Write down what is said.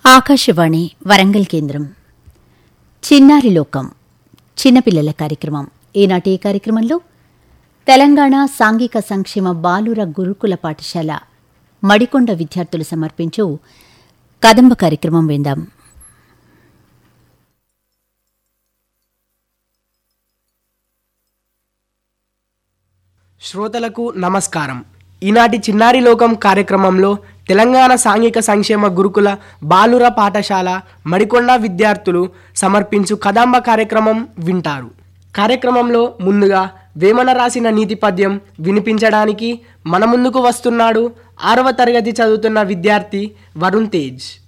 ఆకాశవాణి వరంగల్ కేంద్రం చిన్నారి లోకం చిన్నపిల్లల కార్యక్రమం ఈనాటి ఈ కార్యక్రమంలో తెలంగాణ సాంఘిక సంక్షేమ బాలుర గురుకుల పాఠశాల మడికొండ విద్యార్థులు సమర్పించు కదంబ కార్యక్రమం విందాం శ్రోతలకు నమస్కారం ఈనాటి చిన్నారి లోకం కార్యక్రమంలో తెలంగాణ సాంఘిక సంక్షేమ గురుకుల బాలుర పాఠశాల మడికొండ విద్యార్థులు సమర్పించు కదంబ కార్యక్రమం వింటారు కార్యక్రమంలో ముందుగా వేమన రాసిన నీతి పద్యం వినిపించడానికి మన ముందుకు వస్తున్నాడు ఆరవ తరగతి చదువుతున్న విద్యార్థి వరుణ్ తేజ్